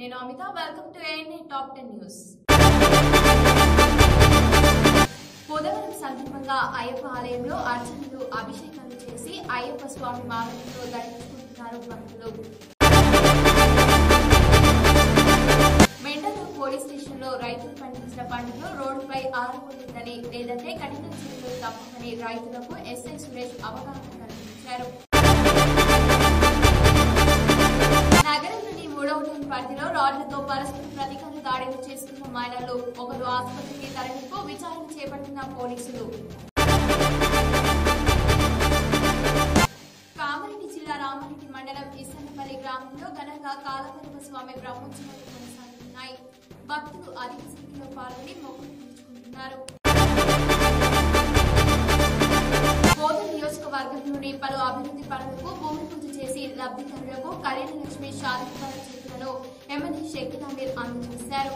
నేను Amitha welcome to ANA top ten news Polavaram సందర్భంగా అయ్యప్ప ఆలయంలో అర్చనలు అభిషేకాలు చేసి అయ్యప్ప స్వామి మాలలతో దర్శించుకుంటున్నారు భక్తులు మెండలో పోలీస్ స్టేషన్ లో రైతులు పండించిన పంటను రోడ్డుపై ఆరబోతుందని లేదంటే కఠిన చర్యలు తప్పమని రైతులకు ఎస్ఐ సురేష్ అవగాహన కల్పించారు నగరంలోని మూడవ టౌన్ పరిధిలో రాళ్లతో పరస్పర ప్రతీకార దాడులు చేస్తున్న మహిళలు ఒకరు ఆసుపత్రికి తరలింపు విచారణ చేపట్టిన పోలీసులు కామారెడ్డి జిల్లా రామారెడ్డి మండలం ఈశాన్యపల్లి గ్రామంలో ఘనంగా కాలభైరవ స్వామి బ్రహ్మోత్సవాలు కొనసాగుతున్నాయి భక్తులు అధిక సంఖ్యలో పాల్గొని మొక్కులు తీర్చుకుంటున్నారు బోధ నియోజకవర్గంలోని పలు అభివృద్ధి పనులకు భూమి పూజ చేసి లబ్ధిదారులకు కళ్యాణ లక్ష్మి షాదికాల చేతులలో ఎమ్మెల్యే షేక్ నామీర్ అందజేశారు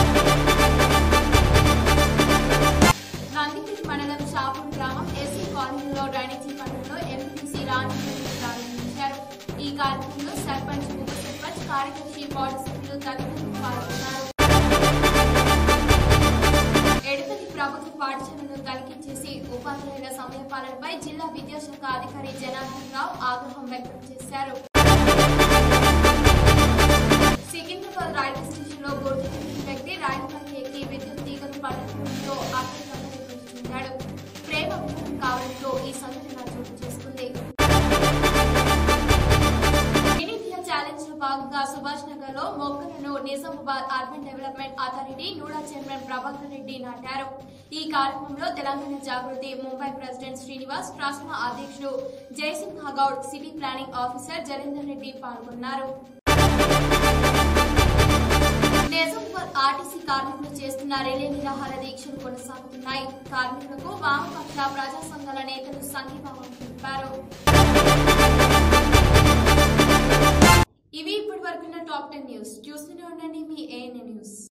నందిపేట మండలం షాపూర్ గ్రామం ఎస్సీ కాలనీలో డ్రైనేజీ పనులను ఎంపీసీ రాణి ప్రారంభించారు ఈ కార్యక్రమంలో సర్పంచ్ ఉప సర్పంచ్ కార్యదర్శి వార్డు సభ్యులు తదితరులు పాల్గొన్నారు ఎడపల్లి ప్రభుత్వ పాఠశాలను తనిఖీ చేసి ఉపాధ్యాయుల సమయపాలనపై జిల్లా విద్యాశాఖ అధికారి జనార్దన్ రావు ఆగ్రహం వ్యక్తం చేశారు సికింద్రాబాద్ రైల్వే స్టేషన్ లో గుర్తు తెలియని వ్యక్తి రైలుపైకి ఎక్కి విద్యుత్ తీగలు పడడంతో అక్కడికక్కడే మృతి చెందాడు ప్రేమ విఫలం కావడంతో ఈ సంఘటన చోటు చేసుకుంది మినీ ఇండియా ఛాలెంజ్ లో భాగంగా సుభాష్ నగర్ లో మొక్కలను Nizamabad urban development authority NUDA chairman Prabhakar Reddy నాటారు ఈ కార్యక్రమంలో తెలంగాణ జాగృతి ముంబై ప్రెసిడెంట్ శ్రీనివాస్ ట్రస్ట్ అధ్యక్షుడు Jayasimha Goud city planning officer Jalender Reddy పాల్గొన్నారు నిజామాబాద్ ఆర్టీసీ కార్మికులు చేస్తున్న రిలే నిరాహార దీక్షలు కొనసాగుతున్నాయి కార్మికులకు వామపక్ష ప్రజా సంఘాల నేతలు సంఘీభావం తెలిపారు ఇవి ఇప్పటి వరకున్న టాప్ టెన్ న్యూస్ చూస్తూనే ఉండండి మీ ఏఎన్ఏ న్యూస్